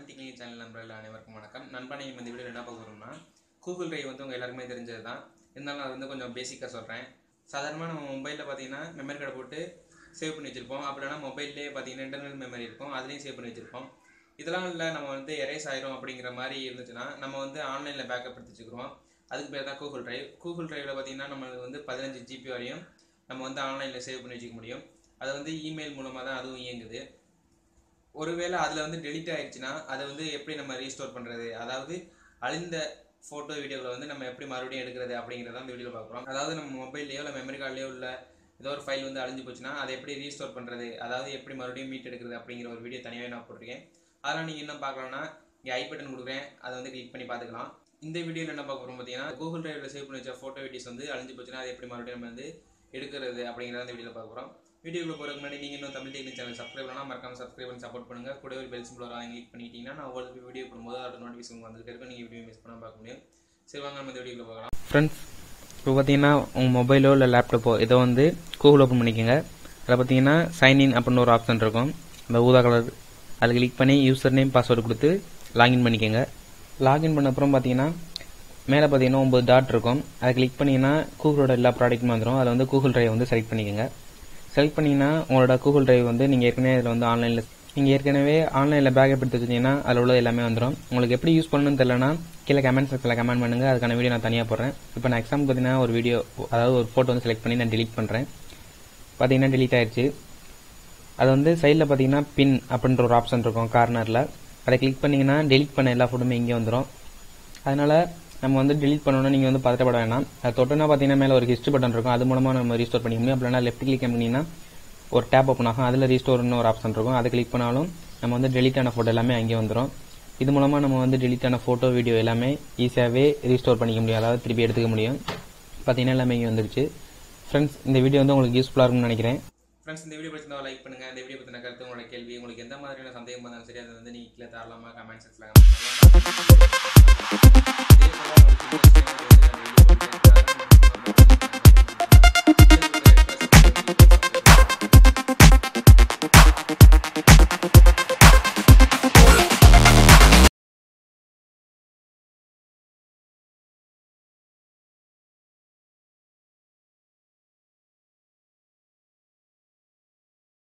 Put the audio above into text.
Tamil technique channel நண்பர்கள் அனைவருக்கும் வணக்கம் நண்பனை இந்த வீடியோ என்ன பார்க்க போகிறோம்னா கூகுள் டிரைவ் வந்து உங்கள் எல்லாருக்குமே தெரிஞ்சது தான் இருந்தாலும் அது வந்து கொஞ்சம் பேசிக்காக சொல்கிறேன் சாதாரணமாக நம்ம மொபைலில் பார்த்தீங்கன்னா மெமரி கார்டை போட்டு சேவ் பண்ணி வச்சிருப்போம் அப்படி இல்லைனா மொபைல்லே பார்த்தீங்கன்னா இன்டர்னல் மெமரி இருக்கும் அதுலேயும் சேவ் பண்ணி வச்சிருப்போம் இதெல்லாம் இல்லை நம்ம வந்து எரேஸ் ஆயிரும் அப்படிங்கிற மாதிரி இருந்துச்சுன்னா நம்ம வந்து ஆன்லைனில் பேக்கப் எடுத்து வச்சுக்கிறோம் அதுக்கு பேர் தான் கூகுள் டிரைவ் கூகுள் டிரைவில் பார்த்தீங்கன்னா நம்மளுக்கு வந்து பதினஞ்சு ஜிபி வரையும் நம்ம வந்து ஆன்லைனில் சேவ் பண்ணி வச்சுக்க முடியும் அது வந்து இமெயில் மூலமாக தான் அதுவும் இயங்குது ஒருவேளை அதில் வந்து டெலிட் ஆயிடுச்சுன்னா அதை வந்து எப்படி நம்ம ரீஸ்டோர் பண்ணுறது அதாவது அழிந்த ஃபோட்டோ வீடியோவில் வந்து நம்ம எப்படி மறுபடியும் எடுக்கிறது அப்படிங்கிறத இந்த வீடியோவில் பார்க்குறோம் அதாவது நம்ம மொபைல்லையோ இல்லை மெமரி கார்ட்லையோ உள்ள ஏதோ ஒரு ஃபைல் வந்து அழிஞ்சு போச்சுன்னா அதை எப்படி ரீஸ்டோர் பண்ணுறது அதாவது எப்படி மறுபடியும் மீட் எடுக்கிறது அப்படிங்கிற ஒரு வீடியோ தனியாகவே நான் போட்டிருக்கேன் அதெல்லாம் நீங்கள் இன்னும் பார்க்கலாம்னா இங்கே ஐ பட்டன் கொடுக்குறேன் அதை வந்து கிளிக் பண்ணி பார்த்துக்கலாம் இந்த வீடியோவில் என்ன பார்க்க போகிறோம் பார்த்தீங்கன்னா கூகுள் டிரைவில் சேவ் பண்ணி வச்ச ஃபோட்டோ வீடியோஸ் வந்து அழிஞ்சு போச்சுன்னா அதை எப்படி மறுபடியும் நம்ம வந்து எடுக்கிறது அப்படிங்கிறத இந்த வீடியோவில் பார்க்க போகிறோம் வீடியோக்குள்ள போகிறதுக்கு முன்னாடி நீங்கள் இன்னும் தமிழ் டெக்னிக் சேனல் சப்ஸ்கிரைப் பண்ணால் மறக்காம சப்ஸ்கிரைப் பண்ணி சப்போர்ட் பண்ணுங்கள் கூடவே ஒரு பெல் சிம்பிள் வராங்க கிளிக் பண்ணிட்டீங்கன்னா நான் ஒவ்வொரு வீடியோ போடும்போது அதோட நோட்டிஃபிகேஷன் வந்துகிட்டே இருக்கும் நீங்கள் வீடியோ மிஸ் பண்ணால் பார்க்க முடியும் சரி வாங்க நம்ம இந்த வீடியோக்குள்ள பார்க்கலாம் ஃப்ரெண்ட்ஸ் இப்போ பார்த்தீங்கன்னா உங்கள் மொபைலோ இல்லை லேப்டாப்போ இதை வந்து கூகுள் ஓப்பன் பண்ணிக்கோங்க அதில் பார்த்தீங்கன்னா சைன்இன் அப்படின்னு ஒரு ஆப்ஷன் இருக்கும் அந்த ஊதா கலர் அதில் கிளிக் பண்ணி யூசர் நேம் பாஸ்வேர்டு கொடுத்து லாகின் பண்ணிக்கோங்க லாகின் பண்ண அப்புறம் பார்த்தீங்கன்னா மேலே பார்த்தீங்கன்னா ஒம்பது டாட் இருக்கும் அதை கிளிக் பண்ணிங்கன்னா கூகுளோட எல்லா ப்ராடக்ட்டுமே வந்துடும் அதில் வந்து கூகுள் டிரைவ் வந்து செலக்ட் பண்ணிக்கோங்க செலக்ட் பண்ணிங்கன்னா உங்களோட கூகுள் டிரைவ் வந்து நீங்கள் ஏற்கனவே இதில் வந்து ஆன்லைனில் நீங்கள் ஏற்கனவே ஆன்லைனில் பேக்கப் எடுத்து வச்சிங்கன்னா அதில் உள்ள எல்லாமே வந்துடும் உங்களுக்கு எப்படி யூஸ் பண்ணணும்னு தெரியலனா கீழே கமெண்ட் செக்ஷனில் கமெண்ட் பண்ணுங்கள் அதுக்கான வீடியோ நான் தனியாக போடுறேன் இப்போ நான் எக்ஸாம் பார்த்தீங்கன்னா ஒரு வீடியோ அதாவது ஒரு ஃபோட்டோ வந்து செலக்ட் பண்ணி நான் delete பண்ணுறேன் பார்த்தீங்கன்னா delete ஆயிடுச்சு அது வந்து சைடில் பார்த்தீங்கன்னா பின் அப்படின்ற ஒரு ஆப்ஷன் இருக்கும் கார்னரில் அதை கிளிக் பண்ணிங்கன்னா delete பண்ண எல்லா ஃபோட்டோமே இங்கே வந்துடும் அதனால் நம்ம வந்து delete பண்ணணும்னா நீங்கள் வந்து பதட்டப்பட வேணாம் அது தொட்டுனா பார்த்தீங்கன்னா மேலே ஒரு ஹிஸ்ட்ரி பட்டன் இருக்கும் அது மூலமாக நம்ம ரீஸ்டோர் பண்ணிக்க முடியும் அப்படின்னா லெஃப்ட் கிளிக் பண்ணிங்கன்னா ஒரு டேப் ஓப்பன் ஆகும் அதில் ரீஸ்டோர்னு ஒரு ஆப்ஷன் இருக்கும் அதை கிளிக் பண்ணாலும் நம்ம வந்து delete ஆன ஃபோட்டோ எல்லாமே அங்கே வந்துடும் இது மூலமாக நம்ம வந்து delete ஆன ஃபோட்டோ வீடியோ எல்லாமே ஈஸியாகவே ரீஸ்டோர் பண்ணிக்க முடியும் அதாவது திருப்பி எடுத்துக்க முடியும் பார்த்தீங்கன்னா எல்லாமே இங்கே வந்துருச்சு ஃப்ரெண்ட்ஸ் இந்த வீடியோ வந்து உங்களுக்கு யூஸ்ஃபுல்லாக இருக்கும்னு நினைக்கிறேன் ஃப்ரெண்ட்ஸ் இந்த வீடியோ பிடிச்சிருந்தா லைக் பண்ணுங்கள் இந்த வீடியோ பற்றின கருத்து உங்களோட கேள்வி உங்களுக்கு எந்த மாதிரியான சந்தேகம் இருந்தாலும் சரி அதை வந்து நீங்கள் கீழே தாராளமாக கமெண்ட் செக்ஷனில் கமெண்ட் பண்ணலாம் இதே போல உங்களுக்கு